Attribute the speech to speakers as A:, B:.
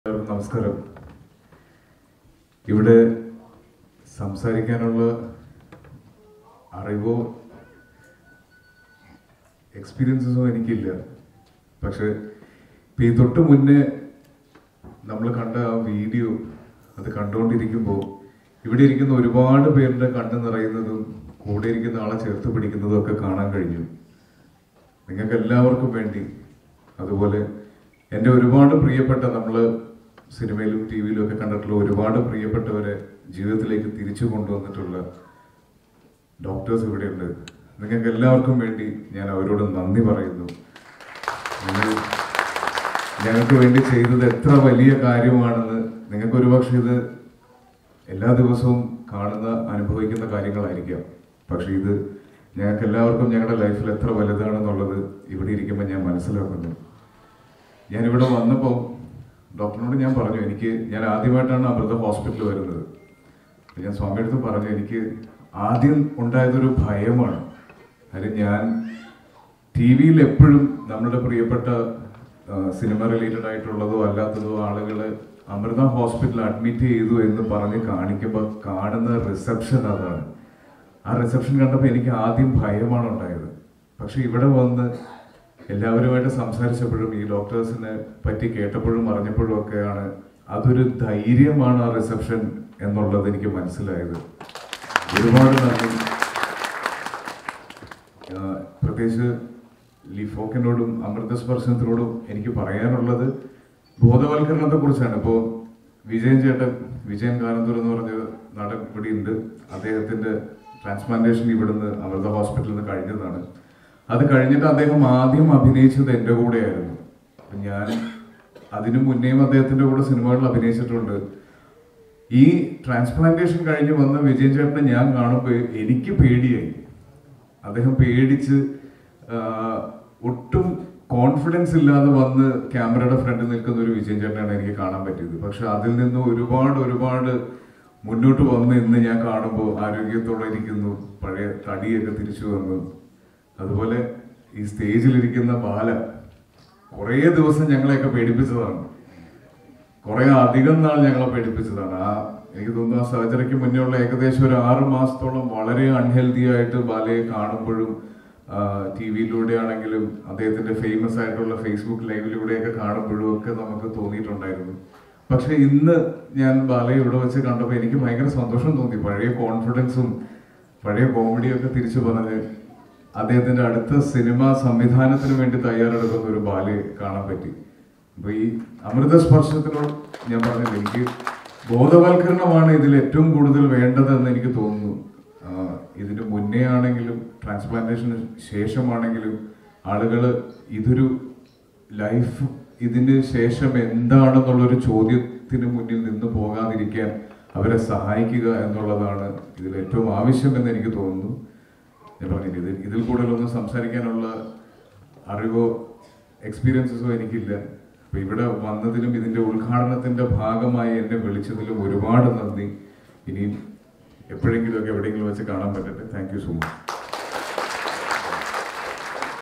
A: എല്ലാവർക്കും നമസ്കാരം ഇവിടെ സംസാരിക്കാനുള്ള അറിവോ എക്സ്പീരിയൻസസോ എനിക്കില്ല പക്ഷെ ഇപ്പൊ ഈ തൊട്ട് മുന്നേ നമ്മൾ കണ്ട ആ വീഡിയോ അത് കണ്ടുകൊണ്ടിരിക്കുമ്പോൾ ഇവിടെ ഇരിക്കുന്ന ഒരുപാട് പേരുടെ കണ്ണ് നിറയുന്നതും കൂടെ ഇരിക്കുന്ന ആളെ ചേർത്ത് പിടിക്കുന്നതും ഒക്കെ കാണാൻ കഴിഞ്ഞു നിങ്ങൾക്ക് എല്ലാവർക്കും വേണ്ടി അതുപോലെ എൻ്റെ ഒരുപാട് പ്രിയപ്പെട്ട നമ്മൾ സിനിമയിലും ടി വിയിലും ഒക്കെ കണ്ടിട്ടുള്ള ഒരുപാട് പ്രിയപ്പെട്ടവരെ ജീവിതത്തിലേക്ക് തിരിച്ചു കൊണ്ടുവന്നിട്ടുള്ള ഡോക്ടേഴ്സ് ഇവിടെയുണ്ട് നിങ്ങൾക്ക് എല്ലാവർക്കും വേണ്ടി ഞാൻ അവരോട് നന്ദി പറയുന്നു നിങ്ങൾ ഞങ്ങൾക്ക് വേണ്ടി ചെയ്തത് എത്ര വലിയ കാര്യമാണെന്ന് നിങ്ങൾക്ക് ഒരുപക്ഷെ ഇത് എല്ലാ ദിവസവും കാണുന്ന അനുഭവിക്കുന്ന കാര്യങ്ങളായിരിക്കാം പക്ഷെ ഇത് ഞങ്ങൾക്ക് എല്ലാവർക്കും ഞങ്ങളുടെ ലൈഫിൽ എത്ര വലുതാണെന്നുള്ളത് ഇവിടെ ഇരിക്കുമ്പോൾ ഞാൻ മനസ്സിലാക്കുന്നു ഞാൻ ഇവിടെ വന്നപ്പോൾ ഡോക്ടറിനോട് ഞാൻ പറഞ്ഞു എനിക്ക് ഞാൻ ആദ്യമായിട്ടാണ് അമൃത ഹോസ്പിറ്റലിൽ വരുന്നത് അപ്പോൾ ഞാൻ സ്വാമിയുടെ അടുത്ത് പറഞ്ഞു എനിക്ക് ആദ്യം ഉണ്ടായതൊരു ഭയമാണ് കാര്യം ഞാൻ ടി വിയിൽ എപ്പോഴും നമ്മുടെ പ്രിയപ്പെട്ട ആ, സിനിമ റിലേറ്റഡ് ആയിട്ടുള്ളതോ അല്ലാത്തതോ ആളുകളെ അമൃത ഹോസ്പിറ്റലിൽ അഡ്മിറ്റ് ചെയ്തു എന്ന് പറഞ്ഞ് കാണിക്കുമ്പോൾ കാണുന്ന റിസപ്ഷൻ അതാണ് ആ റിസപ്ഷൻ കണ്ടപ്പോൾ എനിക്ക് ആദ്യം ഭയമാണ് ഉണ്ടായത് പക്ഷെ ഇവിടെ വന്ന് എല്ലാവരുമായിട്ട് സംസാരിച്ചപ്പോഴും ഈ ഡോക്ടേഴ്സിനെ പറ്റി കേട്ടപ്പോഴും അറിഞ്ഞപ്പോഴും ഒക്കെയാണ് അതൊരു ധൈര്യമാണ് ആ റിസപ്ഷൻ എന്നുള്ളത് എനിക്ക് മനസ്സിലായത് ഒരുപാട് നന്ദി ആഹ് പ്രത്യേകിച്ച് ലിഫോക്കിനോടും അമൃതസ്പർശനത്തിനോടും എനിക്ക് പറയാനുള്ളത് ബോധവൽക്കരണത്തെ കുറിച്ചാണ് ഇപ്പോൾ വിജയൻ ചേട്ടൻ വിജയൻ കാരന്തൂർ എന്ന് പറഞ്ഞ നടൻ ഇവിടെ ഉണ്ട് അദ്ദേഹത്തിന്റെ ട്രാൻസ്പ്ലാന്റേഷൻ ഇവിടുന്ന് അമൃത ഹോസ്പിറ്റലിൽ നിന്ന് കഴിഞ്ഞതാണ് അത് കഴിഞ്ഞിട്ട് അദ്ദേഹം ആദ്യം അഭിനയിച്ചത് എൻ്റെ കൂടെയായിരുന്നു അപ്പൊ ഞാൻ അതിനു മുന്നേയും അദ്ദേഹത്തിന്റെ കൂടെ സിനിമകളിൽ അഭിനയിച്ചിട്ടുണ്ട് ഈ ട്രാൻസ്പ്ലാന്റേഷൻ കഴിഞ്ഞ് വന്ന വിജയൻ ചേട്ടനെ ഞാൻ കാണുമ്പോൾ എനിക്ക് പേടിയായി അദ്ദേഹം പേടിച്ച് ആ, ഒട്ടും കോൺഫിഡൻസ് ഇല്ലാതെ വന്ന് ക്യാമറയുടെ ഫ്രണ്ടിൽ നിൽക്കുന്ന ഒരു വിജയൻ ചേട്ടനാണ് എനിക്ക് കാണാൻ പറ്റിയത് പക്ഷെ അതിൽ നിന്ന് ഒരുപാട് ഒരുപാട് മുന്നോട്ട് വന്ന് ഇന്ന് ഞാൻ കാണുമ്പോൾ ആരോഗ്യത്തോടെ ഇരിക്കുന്നു പഴയ തടിയൊക്കെ തിരിച്ചു വന്നു അതുപോലെ ഈ സ്റ്റേജിലിരിക്കുന്ന ബാല കുറേ ദിവസം ഞങ്ങളെയൊക്കെ പേടിപ്പിച്ചതാണ് കുറെ അധികം നാൾ ഞങ്ങളെ പേടിപ്പിച്ചതാണ് ആ എനിക്ക് തോന്നുന്നു ആ സർജറിക്ക് മുന്നേ ഉള്ള ഏകദേശം ഒരു ആറ് മാസത്തോളം വളരെ അൺഹെൽത്തി ആയിട്ട് ബാലയെ കാണുമ്പോഴും ടി വിയിലൂടെ ആണെങ്കിലും അദ്ദേഹത്തിന്റെ ഫേമസ് ആയിട്ടുള്ള ഫേസ്ബുക്ക് ലൈവിലൂടെയൊക്കെ കാണുമ്പോഴും ഒക്കെ നമുക്ക് തോന്നിയിട്ടുണ്ടായിരുന്നു പക്ഷെ ഇന്ന് ഞാൻ ബാലയെ ഇവിടെ വെച്ച് കണ്ടപ്പോൾ എനിക്ക് ഭയങ്കര സന്തോഷം തോന്നി പഴയ കോൺഫിഡൻസും പഴയ കോമഡിയും ഒക്കെ തിരിച്ചു പറഞ്ഞ് അദ്ദേഹത്തിന്റെ അടുത്ത സിനിമ സംവിധാനത്തിന് വേണ്ടി തയ്യാറെടുക്കുന്ന ഒരു ബാലയെ കാണാൻ പറ്റി അപ്പൊ ഈ അമൃത സ്പർശനത്തിനോട് ഞാൻ പറഞ്ഞില്ല എനിക്ക് ബോധവൽക്കരണമാണ് ഇതിൽ ഏറ്റവും കൂടുതൽ വേണ്ടതെന്ന് എനിക്ക് തോന്നുന്നു ആഹ് ഇതിന് മുന്നേ ആണെങ്കിലും ട്രാൻസ്പ്ലാന്റേഷന് ശേഷമാണെങ്കിലും ആളുകൾ ഇതൊരു ലൈഫ് ഇതിന് ശേഷം എന്താണെന്നുള്ളൊരു ചോദ്യത്തിന് മുന്നിൽ നിന്ന് പോകാതിരിക്കാൻ അവരെ സഹായിക്കുക എന്നുള്ളതാണ് ഇതിൽ ഏറ്റവും ആവശ്യമെന്ന് എനിക്ക് തോന്നുന്നു ഞാൻ പറഞ്ഞില്ല ഇതിൽ ഇതിൽ കൂടുതലൊന്നും സംസാരിക്കാനുള്ള അറിവോ എക്സ്പീരിയൻസസോ എനിക്കില്ല അപ്പൊ ഇവിടെ വന്നതിലും ഇതിന്റെ ഉദ്ഘാടനത്തിന്റെ ഭാഗമായി എന്നെ വിളിച്ചതിലും ഒരുപാട് നന്ദി ഇനിയും എപ്പോഴെങ്കിലും ഒക്കെ എവിടെയെങ്കിലും വെച്ച് കാണാൻ പറ്റട്ടെ താങ്ക് യു സോ മച്ച്